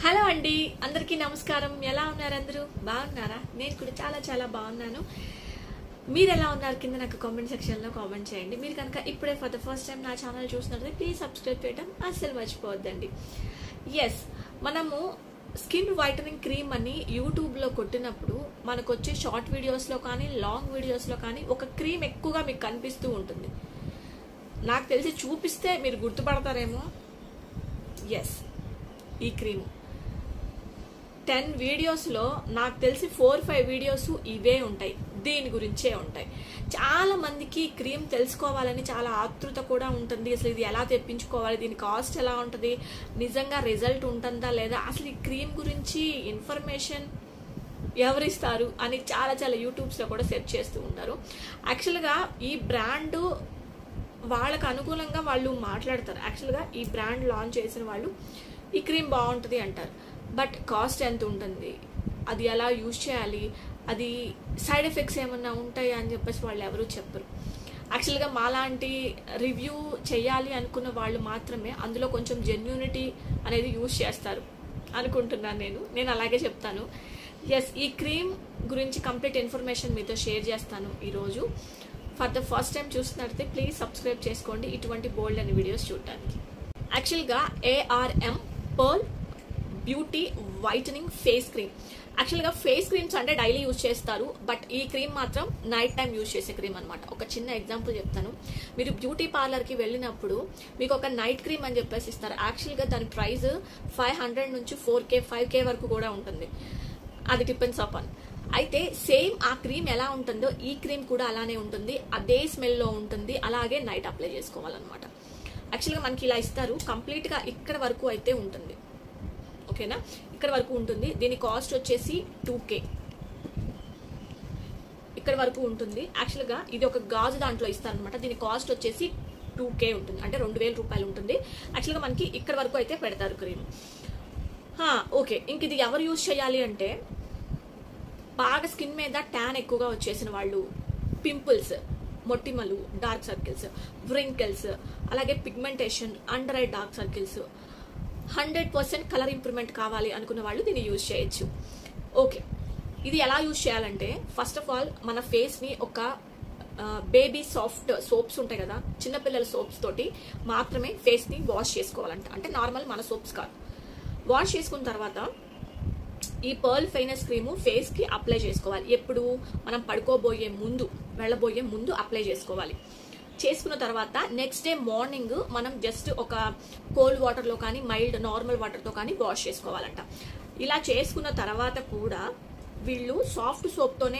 hello అండి అందరికీ నమస్కారం ఎలా ఉన్నారు అందరూ బాగున్నారా నేను కూడా చాలా చాలా బాగున్నాను మీరు ఎలా ఉన్నారు కింద నాకు కామెంట్ సెక్షన్లో కామెంట్ చేయండి మీరు కనుక ఇప్పుడే ఫర్ ద ఫస్ట్ టైం నా ఛానల్ చూసినట్లయితే ప్లీజ్ సబ్స్క్రైబ్ చేయడం అస్సలు మర్చిపోవద్దండి ఎస్ మనము స్కిన్ వైటనింగ్ క్రీమ్ అని యూట్యూబ్లో కొట్టినప్పుడు మనకు వచ్చే షార్ట్ వీడియోస్లో కానీ లాంగ్ వీడియోస్లో కానీ ఒక క్రీమ్ ఎక్కువగా మీకు కనిపిస్తూ ఉంటుంది నాకు తెలిసి చూపిస్తే మీరు గుర్తుపడతారేమో ఎస్ ఈ క్రీము టెన్ వీడియోస్లో నాకు తెలిసి ఫోర్ ఫైవ్ వీడియోస్ ఇవే ఉంటాయి దీని గురించే ఉంటాయి చాలా మందికి క్రీమ్ తెలుసుకోవాలని చాలా ఆతృత కూడా ఉంటుంది అసలు ఇది ఎలా తెప్పించుకోవాలి దీని కాస్ట్ ఎలా ఉంటుంది నిజంగా రిజల్ట్ ఉంటుందా లేదా అసలు ఈ క్రీమ్ గురించి ఇన్ఫర్మేషన్ ఎవరిస్తారు అని చాలా చాలా యూట్యూబ్స్లో కూడా సెర్చ్ చేస్తూ ఉంటారు యాక్చువల్గా ఈ బ్రాండ్ వాళ్ళకు అనుకూలంగా వాళ్ళు మాట్లాడతారు యాక్చువల్గా ఈ బ్రాండ్ లాంచ్ చేసిన వాళ్ళు ఈ క్రీమ్ బాగుంటుంది అంటారు బట్ కాస్ట్ ఎంత ఉంటుంది అది ఎలా యూజ్ చేయాలి అది సైడ్ ఎఫెక్ట్స్ ఏమన్నా ఉంటాయా అని చెప్పేసి వాళ్ళు ఎవరు చెప్పరు యాక్చువల్గా మాలాంటి రివ్యూ చేయాలి అనుకున్న వాళ్ళు మాత్రమే అందులో కొంచెం జెన్యూనిటీ అనేది యూజ్ చేస్తారు అనుకుంటున్నాను నేను నేను అలాగే చెప్తాను ఎస్ ఈ క్రీమ్ గురించి కంప్లీట్ ఇన్ఫర్మేషన్ మీతో షేర్ చేస్తాను ఈరోజు ఫర్ ద ఫస్ట్ టైం చూస్తున్నట్లయితే ప్లీజ్ సబ్స్క్రైబ్ చేసుకోండి ఇటువంటి బోల్డ్ అని వీడియోస్ చూడటానికి యాక్చువల్గా ARM pearl beauty whitening face cream యాక్చువల్గా ఫేస్ క్రీమ్స్ అంటే డైలీ యూజ్ చేస్తారు బట్ ఈ క్రీమ్ మాత్రం నైట్ టైం యూజ్ చేసే క్రీమ్ అనమాట ఒక చిన్న ఎగ్జాంపుల్ చెప్తాను మీరు బ్యూటీ పార్లర్కి వెళ్ళినప్పుడు మీకు ఒక నైట్ క్రీమ్ అని చెప్పేసి ఇస్తారు యాక్చువల్గా దాని ప్రైస్ ఫైవ్ హండ్రెడ్ నుంచి ఫోర్ కే ఫైవ్ కే వరకు కూడా ఉంటుంది అది డిపెండ్స్ అపాన్ అయితే సేమ్ ఆ క్రీమ్ ఎలా ఉంటుందో ఈ క్రీమ్ కూడా అలానే ఉంటుంది అదే స్మెల్లో ఉంటుంది అలాగే నైట్ అప్లై చేసుకోవాలన్నమాట యాక్చువల్గా మనకి ఇలా ఇస్తారు కంప్లీట్గా ఇక్కడ వరకు అయితే ఉంటుంది ఓకేనా ఇక్కడ వరకు ఉంటుంది దీని కాస్ట్ వచ్చేసి టూ కే ఇక్కడ వరకు ఉంటుంది యాక్చువల్గా ఇది ఒక గాజు దాంట్లో ఇస్తారనమాట దీని కాస్ట్ వచ్చేసి టూ కే ఉంటుంది అంటే రెండు వేల రూపాయలు ఉంటుంది యాక్చువల్గా మనకి ఇక్కడ వరకు అయితే పెడతారు క్రీమ్ ఓకే ఇంక ఇది ఎవరు యూజ్ చేయాలి అంటే బాగా స్కిన్ మీద ట్యాన్ ఎక్కువగా వచ్చేసిన వాళ్ళు పింపుల్స్ మొట్టిమలు డార్క్ సర్కిల్స్ వ్రింకిల్స్ అలాగే pigmentation under eye dark circles hundred percent colour improvement కావాలి అనుకున్న వాళ్ళు దీన్ని యూజ్ చేయొచ్చు ఓకే ఇది ఎలా యూజ్ చేయాలంటే ఫస్ట్ ఆఫ్ ఆల్ మన ఫేస్ని ఒక బేబీ సాఫ్ట్ సోప్స్ ఉంటాయి కదా చిన్నపిల్లల సోప్స్ తోటి మాత్రమే ఫేస్ని వాష్ చేసుకోవాలంట అంటే నార్మల్ మన సోప్స్ కాదు వాష్ చేసుకున్న తర్వాత ఈ పర్ల్ ఫైనస్ క్రీము ఫేస్కి అప్లై చేసుకోవాలి ఎప్పుడు మనం పడుకోబోయే ముందు వెళ్ళబోయే ముందు అప్లై చేసుకోవాలి చేసుకున్న తర్వాత నెక్స్ట్ డే మార్నింగ్ మనం జస్ట్ ఒక కోల్డ్ వాటర్లో కానీ మైల్డ్ నార్మల్ వాటర్తో కానీ వాష్ చేసుకోవాలంట ఇలా చేసుకున్న తర్వాత కూడా వీళ్ళు సాఫ్ట్ సోప్తోనే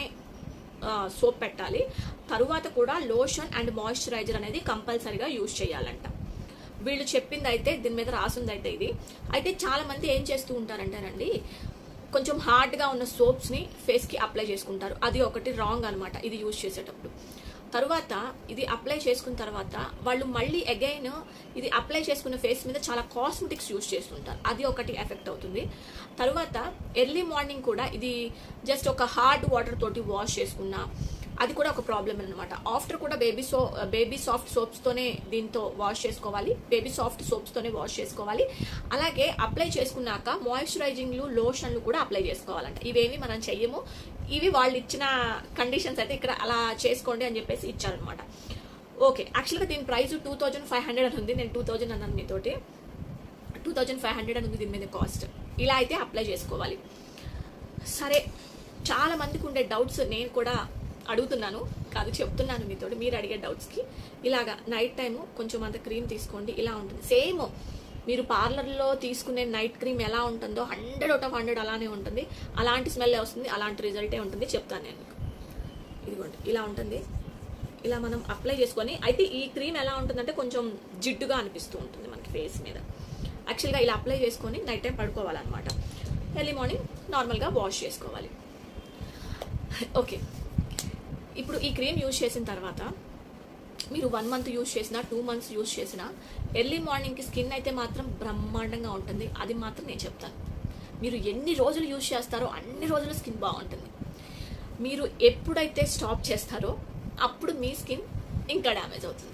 సోప్ పెట్టాలి తరువాత కూడా లోషన్ అండ్ మాయిశ్చరైజర్ అనేది కంపల్సరీగా యూజ్ చేయాలంట వీళ్ళు చెప్పింది అయితే దీని మీద రాసింది అయితే ఇది అయితే చాలా మంది ఏం చేస్తూ ఉంటారంటేనండి కొంచెం హార్డ్గా ఉన్న సోప్స్ని ఫేస్కి అప్లై చేసుకుంటారు అది ఒకటి రాంగ్ అనమాట ఇది యూజ్ చేసేటప్పుడు తరువాత ఇది అప్లై చేసుకున్న తర్వాత వాళ్ళు మళ్ళీ అగైన్ ఇది అప్లై చేసుకున్న ఫేస్ మీద చాలా కాస్మెటిక్స్ యూజ్ చేస్తుంటారు అది ఒకటి ఎఫెక్ట్ అవుతుంది తరువాత ఎర్లీ మార్నింగ్ కూడా ఇది జస్ట్ ఒక హార్డ్ వాటర్ తోటి వాష్ చేసుకున్నా అది కూడా ఒక ప్రాబ్లం అనమాట ఆఫ్టర్ కూడా బేబీ సో బేబీ సాఫ్ట్ సోప్స్తోనే దీంతో వాష్ చేసుకోవాలి బేబీ సాఫ్ట్ సోప్స్తోనే వాష్ చేసుకోవాలి అలాగే అప్లై చేసుకున్నాక మాయిశ్చరైజింగ్లు లోషన్లు కూడా అప్లై చేసుకోవాలంట ఇవేమి మనం చెయ్యము ఇవి వాళ్ళు ఇచ్చిన కండిషన్స్ అయితే ఇక్కడ అలా చేసుకోండి అని చెప్పేసి ఇచ్చారనమాట ఓకే యాక్చువల్గా దీని price two thousand five hundred అని ఉంది నేను టూ థౌజండ్ అన్నాను మీతోటి టూ థౌజండ్ ఫైవ్ హండ్రెడ్ అని ఉంది దీని మీద కాస్ట్ ఇలా అయితే అప్లై చేసుకోవాలి సరే చాలా మందికి ఉండే డౌట్స్ నేను కూడా అడుగుతున్నాను కాదు చెప్తున్నాను మీతో మీరు అడిగే డౌట్స్కి ఇలాగా నైట్ టైము కొంచెం అంత క్రీమ్ తీసుకోండి ఇలా ఉంటుంది సేమ్ మీరు పార్లర్లో తీసుకునే నైట్ క్రీమ్ ఎలా ఉంటుందో హండ్రెడ్ అవుట్ ఆఫ్ హండ్రెడ్ అలానే ఉంటుంది అలాంటి స్మెల్ వస్తుంది అలాంటి రిజల్టే ఉంటుంది చెప్తాను నేను ఇదిగోండి ఇలా ఉంటుంది ఇలా మనం అప్లై చేసుకొని అయితే ఈ క్రీమ్ ఎలా ఉంటుందంటే కొంచెం జిడ్డుగా అనిపిస్తూ ఉంటుంది మనకి ఫేస్ మీద యాక్చువల్గా ఇలా అప్లై చేసుకొని నైట్ టైం పడుకోవాలన్నమాట ఎర్లీ మార్నింగ్ నార్మల్గా వాష్ చేసుకోవాలి ఓకే ఇప్పుడు ఈ క్రీమ్ యూజ్ చేసిన తర్వాత మీరు వన్ మంత్ యూజ్ చేసినా టూ మంత్స్ యూజ్ చేసినా ఎర్లీ మార్నింగ్కి స్కిన్ అయితే మాత్రం బ్రహ్మాండంగా ఉంటుంది అది మాత్రం నేను చెప్తాను మీరు ఎన్ని రోజులు యూజ్ చేస్తారో అన్ని రోజులు స్కిన్ బాగుంటుంది మీరు ఎప్పుడైతే స్టాప్ చేస్తారో అప్పుడు మీ స్కిన్ ఇంకా డ్యామేజ్ అవుతుంది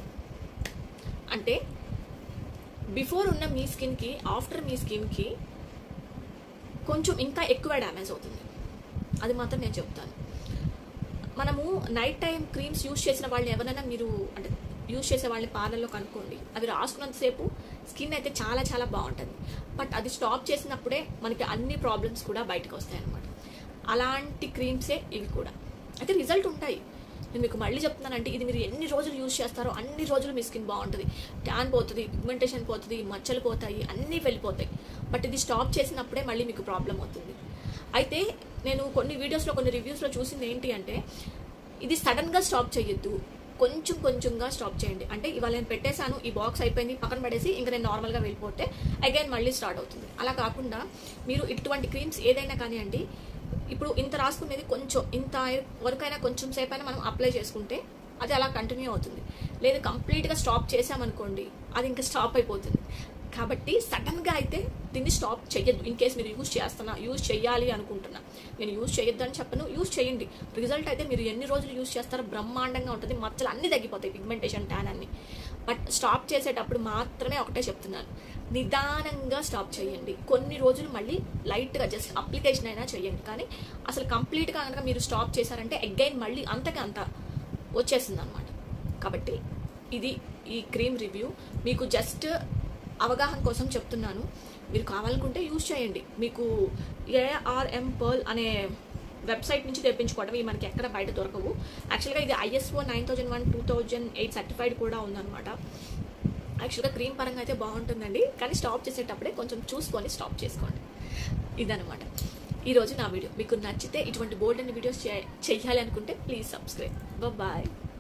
అంటే బిఫోర్ ఉన్న మీ స్కిన్కి ఆఫ్టర్ మీ స్కిన్కి కొంచెం ఇంకా ఎక్కువ డ్యామేజ్ అవుతుంది అది మాత్రం నేను చెప్తాను మనము నైట్ టైం క్రీమ్స్ యూజ్ చేసిన వాళ్ళని ఎవరైనా మీరు అంటే యూజ్ చేసే వాళ్ళని పార్లర్లో కనుక్కోండి అవి రాసుకున్నంతసేపు స్కిన్ అయితే చాలా చాలా బాగుంటుంది బట్ అది స్టాప్ చేసినప్పుడే మనకి అన్ని ప్రాబ్లమ్స్ కూడా బయటకు వస్తాయి అన్నమాట అలాంటి క్రీమ్సే ఇవి కూడా అయితే రిజల్ట్ ఉంటాయి నేను మీకు మళ్ళీ చెప్తున్నానంటే ఇది మీరు ఎన్ని రోజులు యూజ్ చేస్తారో అన్ని రోజులు మీ స్కిన్ బాగుంటుంది ట్యాన్ పోతుంది పిగ్మెంటేషన్ పోతుంది మచ్చలు పోతాయి అన్నీ వెళ్ళిపోతాయి బట్ ఇది స్టాప్ చేసినప్పుడే మళ్ళీ మీకు ప్రాబ్లం అవుతుంది అయితే నేను కొన్ని వీడియోస్లో కొన్ని రివ్యూస్లో చూసింది ఏంటి అంటే ఇది సడన్గా స్టాప్ చేయొద్దు కొంచెం కొంచెంగా స్టాప్ చేయండి అంటే ఇవాళ నేను పెట్టేశాను ఈ బాక్స్ అయిపోయింది పక్కన పడేసి ఇంకా నేను నార్మల్గా వెళ్ళిపోతే అగైన్ మళ్ళీ స్టార్ట్ అవుతుంది అలా కాకుండా మీరు ఇటువంటి క్రీమ్స్ ఏదైనా కానివ్వండి ఇప్పుడు ఇంత రాసుకునేది కొంచెం ఇంత వరకైనా కొంచెం సేపు అయినా మనం అప్లై చేసుకుంటే అది అలా కంటిన్యూ అవుతుంది లేదు కంప్లీట్గా స్టాప్ చేసామనుకోండి అది ఇంకా స్టాప్ అయిపోతుంది కాబట్టి సడన్గా అయితే దీన్ని స్టాప్ చేయొద్దు ఇన్ కేస్ మీరు యూజ్ చేస్తున్నా యూజ్ చేయాలి అనుకుంటున్నా నేను యూజ్ చేయొద్దు అని చెప్పను యూజ్ చేయండి రిజల్ట్ అయితే మీరు ఎన్ని రోజులు యూజ్ చేస్తారో బ్రహ్మాండంగా ఉంటుంది మచ్చలు అన్నీ తగ్గిపోతాయి పిగ్మెంటేషన్ ట్యాన్ అన్ని బట్ స్టాప్ చేసేటప్పుడు మాత్రమే ఒకటే చెప్తున్నాను నిదానంగా స్టాప్ చేయండి కొన్ని రోజులు మళ్ళీ లైట్గా జస్ట్ అప్లికేషన్ అయినా చేయండి కానీ అసలు కంప్లీట్గా కనుక మీరు స్టాప్ చేశారంటే అగైన్ మళ్ళీ అంతకి అంత వచ్చేసింది అనమాట కాబట్టి ఇది ఈ క్రీమ్ రివ్యూ మీకు జస్ట్ అవగాహన కోసం చెప్తున్నాను మీరు కావాలనుకుంటే యూజ్ చేయండి మీకు ఏఆర్ఎం పర్ల్ అనే వెబ్సైట్ నుంచి తెప్పించుకోవడం ఇవి మనకి ఎక్కడ బయట దొరకవు యాక్చువల్గా ఇది ISO nine thousand one two thousand eight certified కూడా ఉందన్నమాట యాక్చువల్గా క్రీమ్ పరంగా అయితే బాగుంటుందండి కానీ స్టాప్ చేసేటప్పుడే కొంచెం చూసుకొని స్టాప్ చేసుకోండి ఇదనమాట ఈరోజు నా వీడియో మీకు నచ్చితే ఇటువంటి బోల్డ్ అనే వీడియోస్ చేయాలి అనుకుంటే ప్లీజ్ సబ్స్క్రైబ్ బాయ్